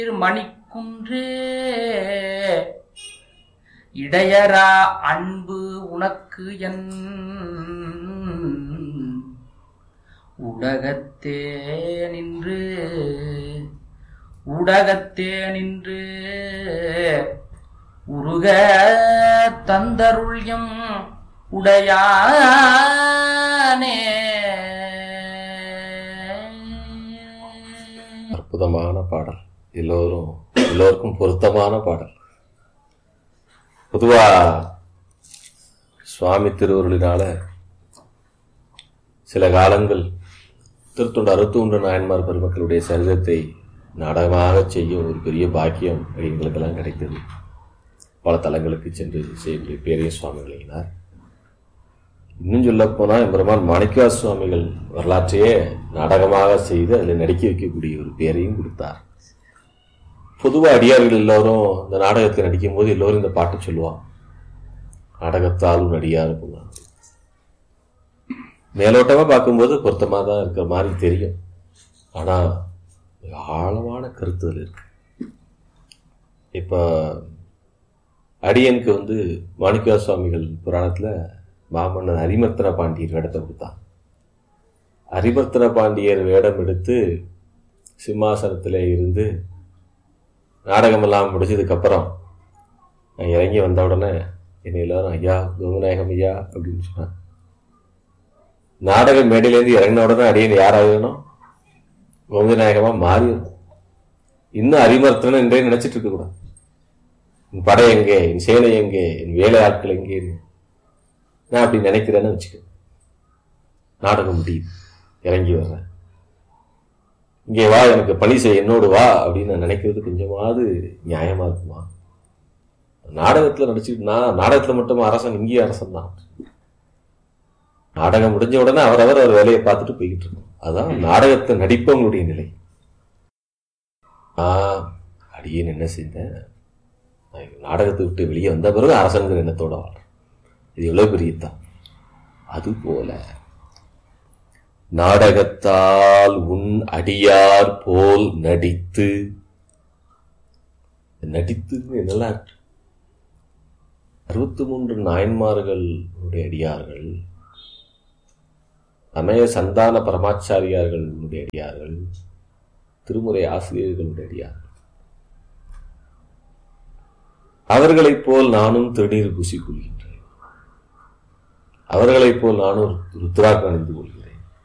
மணிக்குன்றே இடையரா அன்பு உனக்கு என் உலகத்தே நின்று உலகத்தே நின்று உருக தந்தருள்யம் உடையானே அற்புதமான பாடல் எல்லோரும் எல்லோருக்கும் பொருத்தமான பாடல் பொதுவா சுவாமி திருவருளினால சில காலங்கள் திருத்தொண்டு அறுத்தொன்று நாயன்மார் பெருமக்களுடைய சரிதத்தை நாடகமாக செய்யும் ஒரு பெரிய பாக்கியம் எங்களுக்கெல்லாம் கிடைத்தது பல தலங்களுக்கு சென்று செய்யக்கூடிய பேரையும் சுவாமிகளினார் இன்னும் சொல்ல போனால் எம்பெருமான் மாணிக்கா சுவாமிகள் வரலாற்றையே நாடகமாக செய்து அதில் நடிக்க வைக்கக்கூடிய ஒரு பேரையும் கொடுத்தார் பொதுவாக அடியார்கள் எல்லோரும் இந்த நாடகத்தை நடிக்கும் போது எல்லோரும் இந்த பாட்டு சொல்லுவான் நாடகத்தாலும் நடிகார் போவாங்க மேலோட்டமாக பார்க்கும்போது பொருத்தமாக தான் இருக்கிற மாதிரி தெரியும் ஆனால் ஆழமான கருத்து அதில் இருக்கு இப்போ அடியனுக்கு வந்து மாணிக்கா சுவாமிகள் புராணத்தில் மாமன்னன் அரிமர்த்தன பாண்டியர் வேடத்தை கொடுத்தான் அரிமர்த்தன பாண்டியர் வேடம் எடுத்து சிம்மாசனத்தில் இருந்து நாடகமெல்லாம் முடிச்சதுக்கப்புறம் நான் இறங்கி வந்த உடனே என்னை எல்லாரும் ஐயா கோமநாயகம் ஐயா அப்படின்னு சொன்னான் நாடக மேடையிலேருந்து இறங்கின உடனே அடியன் யாராகணும் கோமநாயகமாக மாறிடும் இன்னும் அரிமர்த்தனம் என்றே நினைச்சிட்டு இருக்க கூடாது என் படை எங்கே என் சேனை எங்கே என் வேலை ஆட்கள் எங்கே நான் அப்படி நினைக்கிறேன்னு வச்சுக்க நாடகம் முடியுது இறங்கி வர்றேன் இங்கே வா எனக்கு பணி செய்ய என்னோடு வா அப்படின்னு நான் நினைக்கிறது கொஞ்சமாவது நியாயமா இருக்குமா நாடகத்துல நடிச்சுட்டு நான் நாடகத்துல மட்டும் அரசன் இங்கேயும் அரசன் தான் நாடகம் முடிஞ்ச உடனே அவரவர் அவர் வேலையை பார்த்துட்டு போய்கிட்டு இருக்கோம் அதான் நாடகத்தை நடிப்பவங்களுடைய நிலை ஆஹ் அடியேன் என்ன செய்தேன் நாடகத்தை விட்டு வெளியே வந்த பிறகு அரசங்கிற எண்ணத்தோட வாழ்றேன் இது எவ்வளவு பெரிய தான் அதுபோல நாடகத்தால் உன் அடியார் போல் நடித்து நடித்து நல்லா இருக்கு அறுபத்தி மூன்று நாயன்மார்களுடைய அடியார்கள் சமய சந்தான பரமாச்சாரியார்களுடைய அடியார்கள் திருமுறை ஆசிரியர்களுடைய அடியார்கள் அவர்களைப் போல் நானும் திருநீர் பூசிக் கொள்கின்றேன் அவர்களைப் போல் நானும் ருத்ராக்கு அணிந்து கொள்கிறேன்